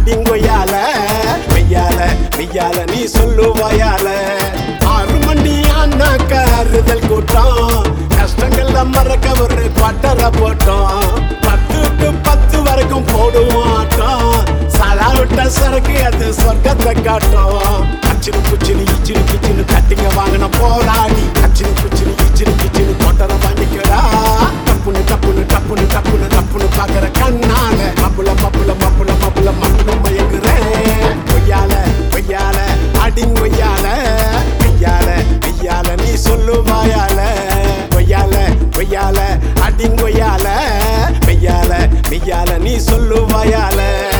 அடிங்கொய்யால மெய்யால மெய்யால நீ சொல்லுவாயால ஆறு மணி ஆனாக்க அறுதல் கூட்டம் கஷ்டங்கள்ல மறக்க ஒரு பட்டற போட்டோம் பத்து டு பத்து வரைக்கும் போடுவோம் ஆட்டம் சலா விட்ட சரக்கு அது சொர்க்கத்தை காட்டும் அச்சினு குச்சினு இச்சினு கிச்சினு கட்டிங்க வாங்கின போராடி அச்சினு குச்சினு இச்சினு கிச்சினு கொட்டற வாங்கிக்கடா டப்புனு டப்புனு டப்புனு டப்புனு டப்புனு பாக்குற கண்ணால மப்புல மப்புல மப்புல மப்புல மப்புல மயங்குறேன் பொய்யால பொய்யால அடிங்கொய்யால மெய்யால மெய்யால நீ சொல்லுவாயால பொய்யால பொய்யால அடிங்கொய்யால மெய்யால மெய்யால நீ சொல்லுவாயால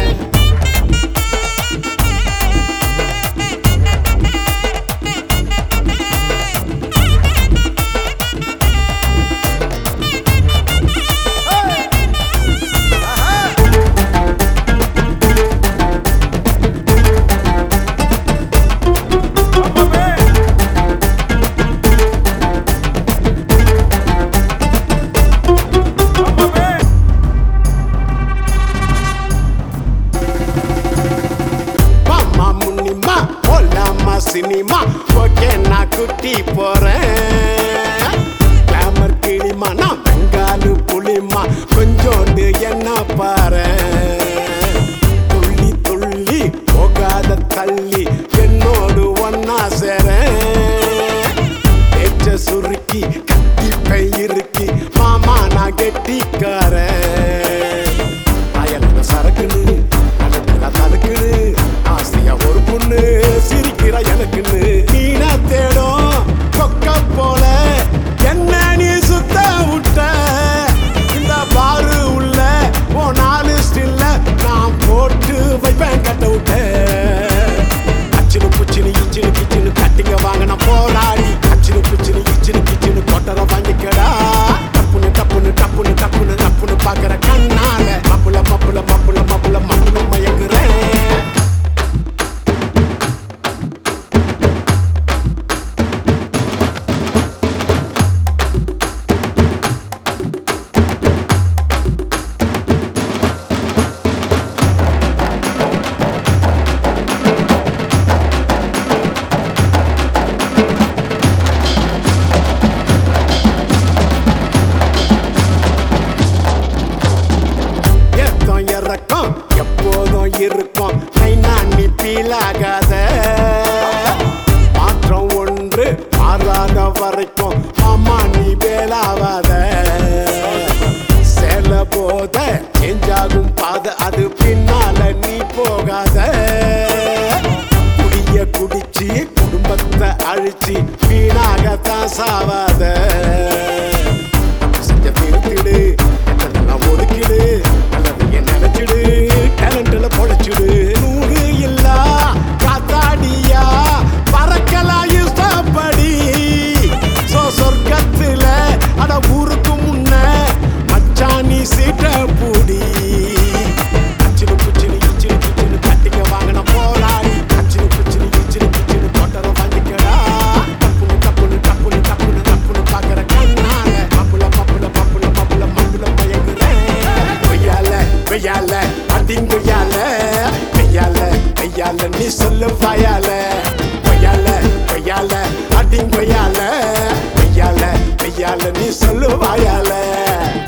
மாமா முன்னிமா போலாமா சினிமா ஓகே நான் குட்டி போறேன் கிளாமர் கிளிமா நான் பெங்காலு புளிமா கொஞ்சோண்டு என்ன பாரு துள்ளி துள்ளி போகாத தள்ளி என்னோடு ஒன்னா சேரேன் பேச்ச சுருக்கி கத்தி பெயிருக்கி மாமா நான் கெட்டிக்காரன் அயல்ல சரக்குன்னு அகத்துல தடுக்குன்னு ஆசையா ஒரு பொண்ணு சிரிக்கிற எனக்குன்னு நீனா தேடும் கொக்க போல என்ன நீ சுத்த விட்ட இந்த பாரு உள்ள ஓ நாலு ஸ்டில்ல நான் போட்டு வைப்பேன் கட்ட விட்டேன் அச்சினு புச்சினு இச்சினு கிச்சினு கட்டிங்க வாங்கின போராடி அச்சினு புச்சினு இச்சினு கிச்சினு கொட்டற வாங்கிக்கடா டப்புனு டப்புனு டப்புனு டப்புனு டப்புனு பாக்குற கண்ணால மப்புல மப்புல மப்புல மப்புல மப்புல மயங்குறேன் ஏத்தம் இறக்கம் எப்போதும் இருக்கும் நைனா நீ பீலாகாத மாற்றம் ஒன்று மாறாத வரைக்கும் மாமா நீ வேலாவாத சேல போத சேஞ்சாகும் பாத அது பின்னால நீ போகாத குடிய குடிச்சு குடும்பத்தை அழிச்சு வீணாகத்தான் சாவாத செஞ்ச திருத்திடு கெட்டதெல்லாம் ஒதுக்கிடு நல்லதைய நினைச்சிடு டேலண்ட்ல பொழைச்சிடு நூறு இல்லா காத்தாடியா பறக்கலாம் இஷ்டப்படி சோ சொர்க்கத்துல அட ஊருக்கு முன்ன மச்சானி சீட்ட பூடி அச்சினு குச்சினு இச்சினு கிச்சினு கட்டிங்க வாங்கின போராடி அச்சினு குச்சினு இச்சினு கிச்சினு கொட்டற வாங்கிக்கடா டப்புனு டப்புனு டப்புனு டப்புனு டப்புனு பாக்குற கண்ணால மப்புல மப்புல மப்புல மப்புல மப்புல மயங்குறேன் கொய்யால கொய்யால அடிங்கொய்யால கையால கையால நீ சொல்லு வாயால கொய்யால கொய்யால அடிங்கொய்யால கையால கையால நீ சொல்லு வாயால